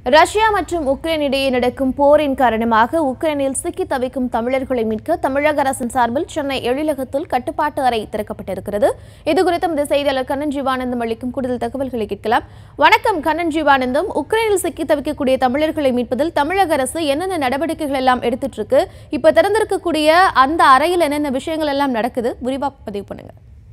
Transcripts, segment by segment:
Russia மற்றும் Ukraine இடையே நடக்கும் போரின் காரணமாக உக்ரைனில் சிக்கி தவிக்கும் தமிழர்களை மீட்க தமிழக அரசின் சார்பில் சென்னை எழிலகத்தில் கட்டுப்பாட்டு அறை திறக்கப்பட்டிருக்கிறது இதுகுறித்து இந்த செய்தியாளர் கண்ணன் ஜீவானந்தம் அளிக்கும் கூடுதல் தகவல்களை கேட்கலாம் வணக்கம் கண்ணன் ஜீவானந்தம் உக்ரைனில் சிக்கி தவிக்கக்கூடிய தமிழர்களை மீட்பதில் தமிழக அரசு என்னென்ன நடவடிக்கைகள் எல்லாம் எடுத்துட்டு இருக்கு இப்ப திறந்திருக்கக்கூடிய அந்த அறையில் என்னென்ன விஷயங்கள் எல்லாம் நடக்குது விரிவா பதிவு பண்ணுங்க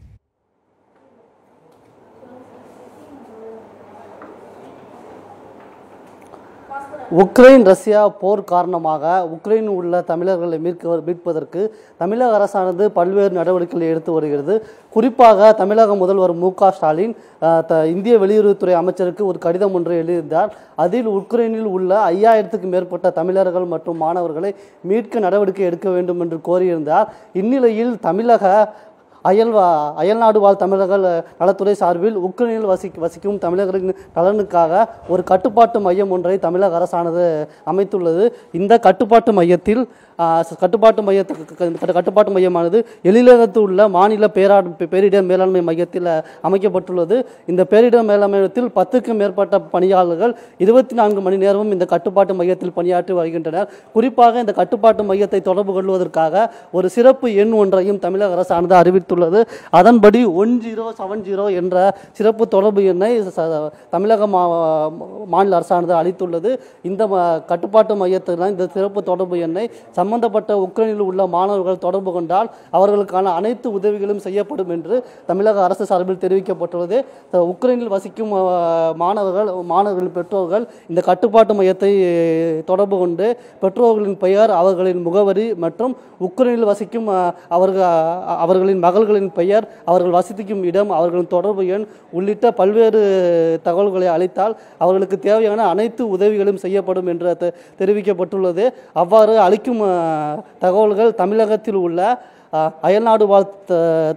உக்ரைன் ரஷ்யா போர் காரணமாக உக்ரைனில் உள்ள தமிழர்களை மீட்க மீட்பதற்கு தமிழக அரசானது பல்வேறு நடவடிக்கைகளை எடுத்து வருகிறது குறிப்பாக தமிழக முதல்வர் மு க ஸ்டாலின் அஹ், த- இந்திய வெளியுறவுத்துறை அமைச்சருக்கு ஒரு கடிதம் ஒன்று எழுதியிருந்தார் அதில் உக்ரைனில் உள்ள ஐயாயிரத்துக்கு மேற்பட்ட தமிழர்கள் மற்றும் மாணவர்களை மீட்க நடவடிக்கை எடுக்க வேண்டும் என்று கோரியிருந்தார் இந்நிலையில் தமிழக அயல் வா- அயல்நாடு வாழ் தமிழர்கள் நலத்துறை சார்பில் உக்ரைனில் வசி வசிக்கும் தமிழர்களின் நலனுக்காக ஒரு கட்டுப்பாட்டு மையம் ஒன்றை தமிழக அரசானது அமைத்துள்ளது இந்த கட்டுப்பாட்டு மையத்தில் ஆ, ச- கட்டுப்பாட்டு மையத்துக்கு க- க- கட்டுப்பாட்டு மையமானது எழிலகத்தில் உள்ள மாநில பேரா பேரிடர் மேலாண்மை மையத்தில் அமைக்கப்பட்டுள்ளது இந்த பேரிடர் மேலாண்மை மையத்தில் பத்துக்கும் மேற்பட்ட பணியாளர்கள் இருபத்தி நான்கு மணி நேரமும் இந்த கட்டுப்பாட்டு மையத்தில் பணியாற்றி வருகின்றனர் குறிப்பாக இந்த கட்டுப்பாட்டு மையத்தை தொடர்பு கொள்வதற்காக ஒரு சிறப்பு எண் ஒன்றையும் தமிழக அரசானது அறிவித்துள்ளது அதன்படி ஒன் ஜீரோ செவன் ஜீரோ என்ற சிறப்பு தொடர்பு எண்ணை ச- தமிழக மா மாநில அரசானது அளித்துள்ளது இந்த ம- கட்டுப்பாட்டு மையத்தில் இந்த சிறப்பு தொடர்பு எண்ணை சம்பந்தப்பட்ட உக்ரைனில் உள்ள மாணவர்கள் தொடர்பு கொண்டால் அவர்களுக்கான அனைத்து உதவிகளும் செய்யப்படும் என்று தமிழக அரசு சார்பில் தெரிவிக்கப்பட்டுள்ளது த- உக்ரைனில் வசிக்கும் அஹ், மாணவர்கள் மாணவர்களின் பெற்றோர்கள் இந்த கட்டுப்பாட்டு மையத்தை தொடர்பு கொண்டு பெற்றோர்களின் பெயர் அவர்களின் முகவரி மற்றும் உக்ரைனில் வசிக்கும் அஹ், அவர்கள் அஹ், அவர்களின் மகள்களின் பெயர் அவர்கள் வசிக்கும் இடம் அவர்களின் தொடர்பு எண் உள்ளிட்ட பல்வேறு தகவல்களை அளித்தால் அவர்களுக்கு தேவையான அனைத்து உதவிகளும் செய்யப்படும் என்று தெ- தெரிவிக்கப்பட்டுள்ளது அவ்வாறு அளிக்கும் அஹ், தகவல்கள் தமிழகத்தில் உள்ள அஹ், அயல்நாடு வாழ் த-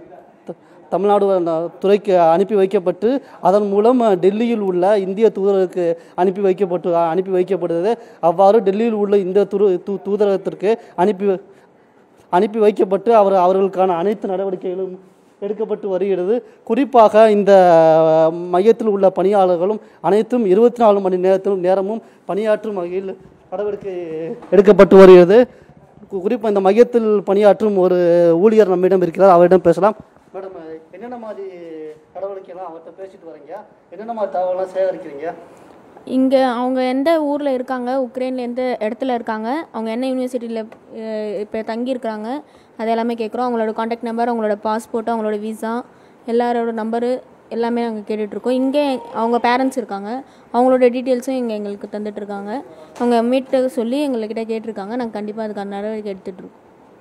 த- தமிழ்நாடு அஹ், துறைக்கு அனுப்பி வைக்கப்பட்டு அதன் மூலம் அஹ், டெல்லியில் உள்ள இந்திய தூதருக்கு அனுப்பி வைக்கப்பட்டு அனுப்பி வைக்கப்படுகிறது அவ்வாறு டெல்லியில் உள்ள இந்த துரு தூ தூதரகத்திற்கு அனுப்பி அனுப்பி வைக்கப்பட்டு அவர் அவர்களுக்கான அனைத்து நடவடிக்கைகளும் எடுக்கப்பட்டு வருகிறது குறிப்பாக இந்த அஹ், மையத்தில் உள்ள பணியாளர்களும் அனைத்தும் இருபத்தி நாலு மணி நேரத்திலும் நேரமும் பணியாற்றும் வகையில் நடவடிக்கை எடுக்கப்பட்டு வருகிறது கு- குறிப்பாக இந்த மையத்தில் பணியாற்றும் ஒரு ஊழியர் நம்மிடம் இருக்கிறார் அவரிடம் பேசலாம் மேடம் என்னென்ன மாதிரி நடவடிக்கைலாம் அவர்கிட்ட பேசிட்டு வரீங்க என்னென்ன மாதிரி தகவலாம் சேகரிக்கிறீங்க இங்கே அவங்க எந்த ஊரில் இருக்காங்க உக்ரைனில் எந்த இடத்துல இருக்காங்க அவங்க என்ன யூனிவர்சிட்டியில் இப்போ தங்கியிருக்கிறாங்க அது எல்லாமே கேட்குறோம் அவங்களோட காண்டாக்ட் நம்பர் அவங்களோட பாஸ்போர்ட் அவங்களோட விசா எல்லாரோட நம்பரு எல்லாமே நாங்கள் கேட்டுட்ருக்கோம் இங்கே அவங்க பேரண்ட்ஸ் இருக்காங்க அவங்களோட டீட்டெயில்ஸும் இங்கே எங்களுக்கு தந்துட்டுருக்காங்க அவங்க மீட்டு சொல்லி எங்கள்கிட்ட கேட்டிருக்காங்க நாங்கள் கண்டிப்பாக அதுக்கான நடவடிக்கை எடுத்துகிட்ருக்கோம்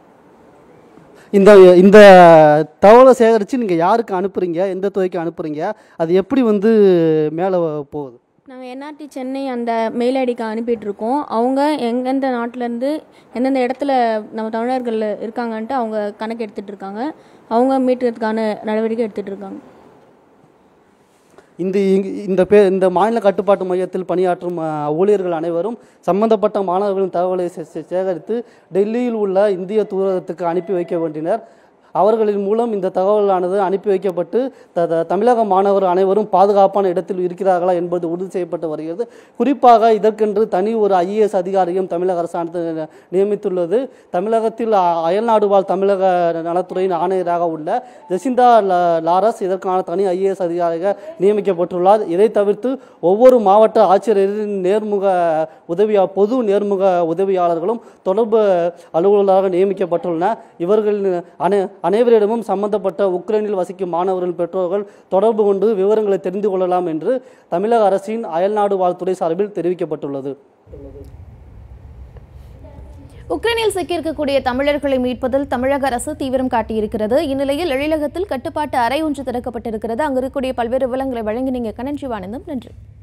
இந்த இந்த தகவலை சேகரித்து நீங்கள் யாருக்கு அனுப்புறீங்க எந்த துறைக்கு அனுப்புறீங்க அது எப்படி வந்து மேலே போகுது நாங்கள் என்ஆர்டி சென்னை அந்த மெயில் ஐடிக்கு அனுப்பிட்டுருக்கோம் அவங்க எந்தெந்த நாட்டிலேருந்து எந்தெந்த இடத்துல நம்ம தமிழர்கள் இருக்காங்கன்ட்டு அவங்க கணக்கு எடுத்துகிட்டு இருக்காங்க அவங்க மீட்டுறதுக்கான நடவடிக்கை எடுத்துகிட்டு இருக்காங்க இந்த இங்க- இந்த பே இந்த மாநில கட்டுப்பாட்டு மையத்தில் பணியாற்றும் அஹ், ஊழியர்கள் அனைவரும் சம்பந்தப்பட்ட மாணவர்களின் தகவலை சே- சே- சேகரித்து டெல்லியில் உள்ள இந்திய தூதரகத்துக்கு அனுப்பி வைக்க வேண்டினர் அவர்களின் மூலம் இந்த தகவலானது அனுப்பி வைக்கப்பட்டு த- த- தமிழக மாணவர் அனைவரும் பாதுகாப்பான இடத்தில் இருக்கிறார்களா என்பது உறுதி செய்யப்பட்டு வருகிறது குறிப்பாக இதற்கென்று தனி ஒரு ஐஏஎஸ் அதிகாரியும் தமிழக அரசானது நி- நியமித்துள்ளது தமிழகத்தில் அ- அயல்நாடு வாழ் தமிழக நலத்துறையின் ஆணையராக உள்ள ஜெசிந்தா ல- லாரஸ் இதற்கான தனி ஐஏஎஸ் அதிகாரியாக நியமிக்கப்பட்டுள்ளார் இதை தவிர்த்து ஒவ்வொரு மாவட்ட ஆட்சியரின் நேர்முக உதவியா பொது நேர்முக உதவியாளர்களும் தொடர்பு அலுவலராக நியமிக்கப்பட்டுள்ளனர் இவர்கள் அனை அனைவரிடமும் சம்பந்தப்பட்ட உக்ரைனில் வசிக்கும் மாணவர்கள் பெற்றோர்கள் தொடர்பு கொண்டு விவரங்களை தெரிந்து கொள்ளலாம் என்று தமிழக அரசின் அயல்நாடு வாழ்த்துறை சார்பில் தெரிவிக்கப்பட்டுள்ளது உக்ரைனில் சிக்கியிருக்கக்கூடிய தமிழர்களை மீட்பதில் தமிழக அரசு தீவிரம் காட்டியிருக்கிறது இந்நிலையில் எழிலகத்தில் கட்டுப்பாட்டு அறை ஒன்று திறக்கப்பட்டிருக்கிறது அங்கு இருக்கக்கூடிய பல்வேறு விவரங்களை வழங்கினீங்க கண்ணன் சிவானந்தம் நன்றி